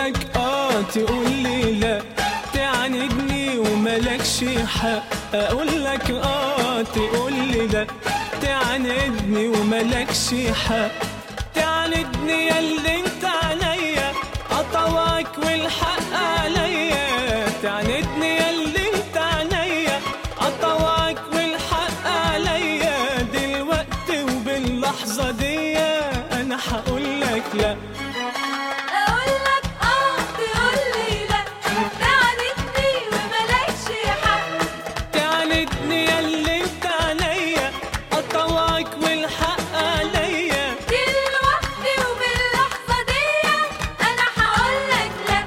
لك اه تقول لي لا تعاندني وملكش حق اقول لك اه تقول لي لا تعاندني وملكش حق تعاندني يا اللي انت عليا قطواك والحق عليا تعاندني يا اللي انت عليا قطواك والحق عليا دلوقتي وباللحظة دي انا هقول لك لا اقول لك اه تقول لي لا تعاندني وملكش حق تعاندني يا اللي انت عليا قطواك والحق عليا دلوقتي وباللحظة دي انا هقول لك لا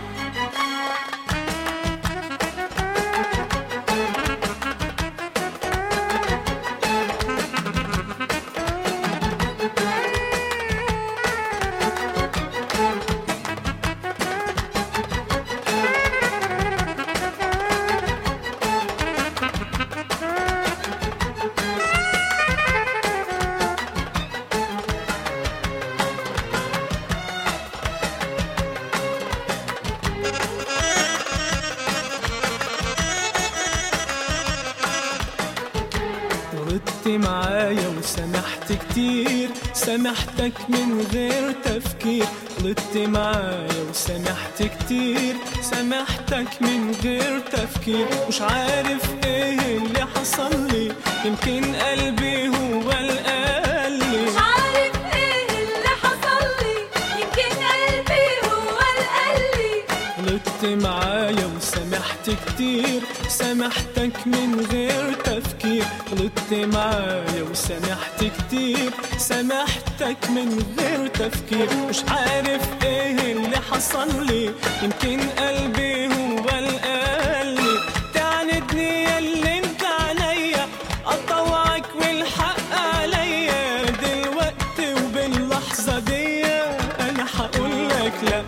غلطت معايا وسامحت كتير سامحتك من غير تفكير غلطت معايا وسامحت كتير سامحتك من غير تفكير مش عارف ايه اللي حصل لي يمكن قلبي هو القلي مش عارف ايه اللي حصل لي يمكن قلبي هو القلي غلطت معايا وسامحت كتير سامحتك من غير تفكير غلطت معايا وسامحت كتير سامحتك من غير تفكير مش عارف ايه اللي حصل لي يمكن قلبي هو القلي تعاندني يا اللي انت عليا اطوعك والحق عليا دلوقتي وباللحظة دي انا هقول لك لا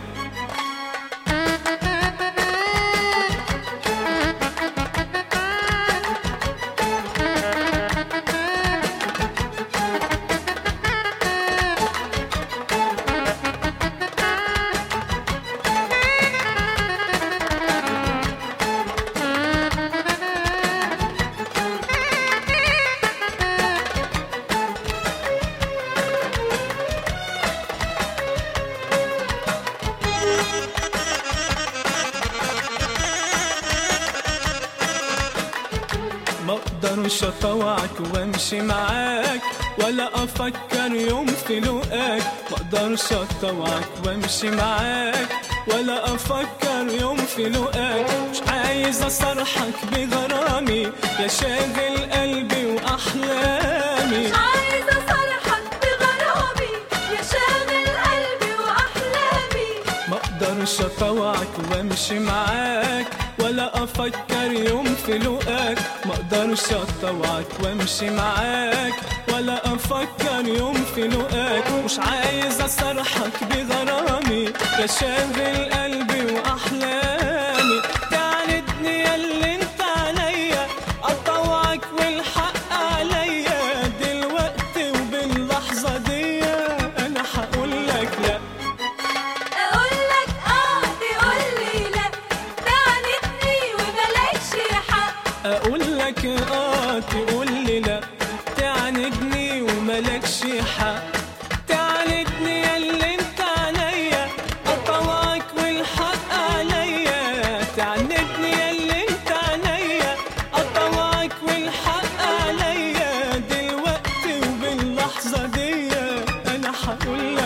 ما اقدرش اطوعك وامشي معاك ولا افكر يوم في لقاك ما اقدرش اطوعك وامشي معاك ولا افكر يوم في لقاك مش عايز اصرحك بغرامي يا شاغل قلبي واحلامي مش عايز اصالحك بغرامي يا شاغل قلبي واحلامي ما اقدرش اطوعك وامشي معاك ولا افكر يوم في لقاك ما اقدرش اطوعك وامشي معاك ولا افكر يوم في لقاك مش عايز اصرحك بغرامي يا شاغل قلبي واحلامي تعاندني يا اللي انت عليا اطوعك والحق عليا دلوقتي وباللحظه دي انا هقول لك لا اقول لك اه تقول لي لا تعاندني وملكش حق اقول لك اه تقول لي لا تعاندني وملكش حق تعاندني يا اللي انت عليا اطوعك والحق عليا تعاندني يا اللي انت عليا اطوعك والحق عليا دلوقتي وباللحظه دي انا هقول